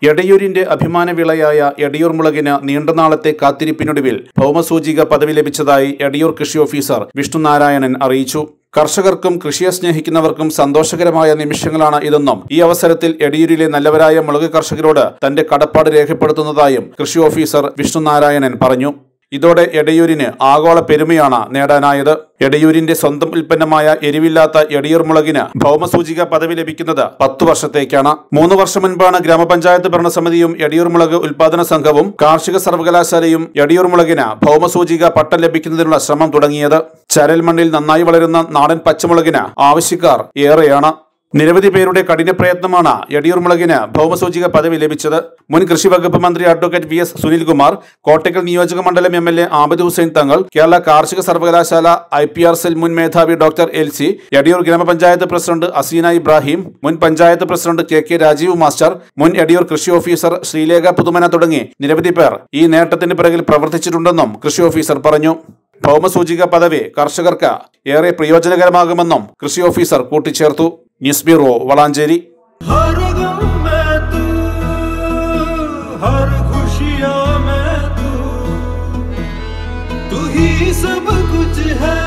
എടയൂരിന്റെ അഭിമാന വിളയായ എടയൂർ മുളകിന് നീണ്ടനാളത്തെ കാത്തിരിപ്പിനൊടുവിൽ ഭൗമസൂചിക പദവി ലഭിച്ചതായി എടയൂർ കൃഷി ഓഫീസർ വിഷ്ണുനാരായണൻ അറിയിച്ചു കർഷകർക്കും കൃഷിയെ സ്നേഹിക്കുന്നവർക്കും സന്തോഷകരമായ നിമിഷങ്ങളാണ് ഇതെന്നും ഈ അവസരത്തിൽ എടയൂരിലെ നല്ലവരായ മുളക് കർഷകരോട് തന്റെ കടപ്പാട് രേഖപ്പെടുത്തുന്നതായും കൃഷി ഓഫീസർ വിഷ്ണുനാരായണൻ പറഞ്ഞു ഇതോടെ എടയൂരിന് ആഗോള പെരുമയാണ് നേടാനായത് എടയൂരിന്റെ സ്വന്തം ഉൽപ്പന്നമായ എരിവില്ലാത്ത എടയൂർ മുളകിന് ഭൗമസൂചിക പദവി ലഭിക്കുന്നത് പത്തു വർഷത്തേക്കാണ് മൂന്ന് വർഷം മുൻപാണ് ഗ്രാമപഞ്ചായത്ത് ഭരണസമിതിയും എടയൂർ മുളക് ഉൽപാദന സംഘവും കാർഷിക സർവകലാശാലയും എടയൂർ മുളകിന് ഭൗമസൂചിക പട്ടം ലഭിക്കുന്നതിനുള്ള ശ്രമം തുടങ്ങിയത് ചരൽ മണ്ണിൽ നന്നായി വളരുന്ന നാടൻ പച്ചമുളകിന് ആവശ്യക്കാർ ഏറെയാണ് നിരവധി പേരുടെ കഠിന പ്രയത്നമാണ് എടിയൂർ മുളകിന് ഭൗമസൂചിക പദവി ലഭിച്ചത് മുൻ കൃഷി വകുപ്പ് മന്ത്രി advocate V S Sunilkumar Kottakkal നിയോജക മണ്ഡലം M L A Abid Hussain Thangal Kerala കാർഷിക സർവകലാശാല ഐ പി ആർ സെൽ മുൻ മേധാവി ഡോക്ടർ എൽ സി എടിയൂർ ഗ്രാമപഞ്ചായത്ത് പ്രസിഡന്റ് അസീന ഇബ്രാഹിം മുൻ panchayat president K K Rajeev master മുൻ എടിയൂർ കൃഷി ഓഫീസർ ശ്രീലേഖ പുതുമന തുടങ്ങി നിരവധി പേർ ഈ നേട്ടത്തിന് പിറകിൽ പ്രവർത്തിച്ചിട്ടുണ്ടെന്നും കൃഷി ഓഫീസർ പറഞ്ഞു ഭൗമസൂചിക പദവി കർഷകർക്ക് ഏറെ പ്രയോജനകരമാകുമെന്നും കൃഷി ഓഫീസർ കൂട്ടിച്ചേർത്തു ന്യൂസ് ബ്യൂറോ വളാഞ്ചേരി हर गम में तू हर खुशियां में तू तू ही सब कुछ है